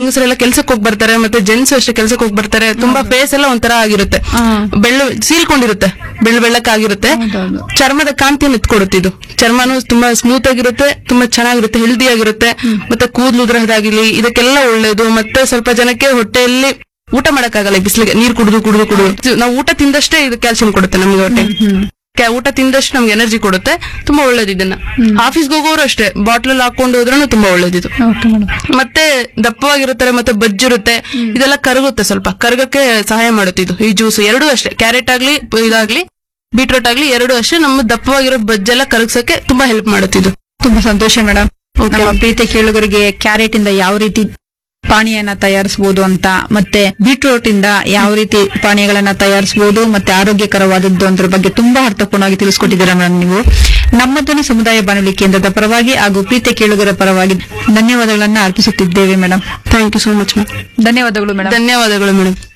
ಹೆಂಗಸರೆಲ್ಲ ಕೆಲ್ಸಕ್ಕೆ ಹೋಗಿ ಬರ್ತಾರೆ ಮತ್ತೆ ಜೆಂಟ್ಸ್ ಅಷ್ಟೇ ಕೆಲ್ಸಕ್ಕೆ ಹೋಗಿ ಬರ್ತಾರೆ ತುಂಬಾ ಫೇಸ್ ಎಲ್ಲ ಒಂಥರ ಆಗಿರುತ್ತೆ ಬೆಳ್ಳು ಸೀಲ್ಕೊಂಡಿರುತ್ತೆ ಬೆಳ್ಳು ಬೆಳ್ಳಕ್ಕಾಗಿರುತ್ತೆ ಹೌದೌದು. ಚರ್ಮದ ಕಾಂತಿಯನ್ನು ಎತ್ಕೊಡುತ್ತೆ ಇದು ಚರ್ಮನು ತುಂಬಾ ಸ್ಮೂತ್ ಆಗಿರುತ್ತೆ ತುಂಬಾ ಚೆನ್ನಾಗಿರುತ್ತೆ ಹೆಲ್ದಿ ಆಗಿರುತ್ತೆ ಮತ್ತೆ ಕೂದಲು ಉದ್ರಹದಾಗಿರ್ಲಿ ಇದಕ್ಕೆಲ್ಲ ಒಳ್ಳೇದು ಮತ್ತೆ ಸ್ವಲ್ಪ ಜನಕ್ಕೆ ಹೊಟ್ಟೆಯಲ್ಲಿ ಊಟ ಮಾಡಕ್ಕಾಗಲ್ಲ ಈ ಬಿಸಿಲಿಗೆ ನೀರ್ ಕುಡಿದು ಕುಡಿದು ಕುಡಿದು ನಾವು ಊಟ ತಿಂದಷ್ಟೇ ಇದು ಕ್ಯಾಲ್ಸಿಯಂ ಕೊಡುತ್ತೆ ನಮಗೆ ಹೊಟ್ಟೆ ಕ್ಯಾ- ಊಟ ತಿಂದಷ್ಟು ನಮ್ಗೆ ಎನರ್ಜಿ ಕೊಡುತ್ತೆ ತುಂಬಾ ಒಳ್ಳೇದು ಇದನ್ನ ಆಫೀಸ್ಗೆ ಹೋಗೋರು ಅಷ್ಟೇ ಬಾಟ್ಲಲ್ಲಿ ಹಾಕೊಂಡು ಹೋದ್ರೂ ತುಂಬಾ ಒಳ್ಳೇದಿದು ಓಕೆ ಮೇಡಮ್ ಮತ್ತೆ ದಪ್ಪವಾಗಿರುತ್ತಾರೆ ಮತ್ತೆ ಬಜ್ಜಿರುತ್ತೆ ಇದೆಲ್ಲ ಕರಗುತ್ತೆ ಸ್ವಲ್ಪ ಕರಗಕ್ಕೆ ಸಹಾಯ ಮಾಡುತ್ತೆ ಇದು ಈ ಜ್ಯೂಸ್ ಎರಡೂ ಅಷ್ಟೇ ಕ್ಯಾರೆಟ್ ಆಗ್ಲಿ ಇದಾಗ್ಲಿ ಬೀಟ್ರೂಟ್ ಆಗ್ಲಿ ಎರಡು ಅಷ್ಟೇ ನಮ್ಮ ದಪ್ಪವಾಗಿರೋ ಬಜ್ಜೆಲ್ಲ ಕರಗ್ಸಕ್ಕೆ ತುಂಬಾ ಹೆಲ್ಪ್ ಮಾಡುತ್ತೆ ಇದು ತುಂಬಾ ಸಂತೋಷ ಮೇಡಮ್ ನಮ್ಮ ಪ್ರೀತಿ ಕೇಳುಗರಿಗೆ ಕ್ಯಾರೆಟ್ ಇಂದ ಯಾವ ರೀತಿ ಪಾನೀಯನ ತಯಾರಿಸಬಹುದು ಅಂತ ಮತ್ತೆ ಬೀಟ್ರೂಟ್ ಇಂದ ಯಾವ ರೀತಿ ಪಾನೀಯಗಳನ್ನ ತಯಾರಿಸಬಹುದು ಮತ್ತೆ ಆರೋಗ್ಯಕರವಾದದ್ದು ಅದ್ರ ಬಗ್ಗೆ ತುಂಬಾ ಅರ್ಥಪೂರ್ಣವಾಗಿ ತಿಳಿಸ್ಕೊಟ್ಟಿದ್ದೀರಾ ಮೇಡಮ್ ನೀವು ನಮ್ಮ ಧ್ವನಿ ಸಮುದಾಯ ಬಾನುಲಿ ಕೇಂದ್ರದ ಪರವಾಗಿ ಹಾಗೂ ಪ್ರೀತಿ ಕೇಳುಗರ ಪರವಾಗಿ ಧನ್ಯವಾದಗಳನ್ನ ಅರ್ಪಿಸುತ್ತಿದ್ದೇವೆ madam thank you so much ಧನ್ಯವಾದಗಳು ಮೇಡಮ್ ಧನ್ಯವಾದಗಳು ಮೇಡಮ್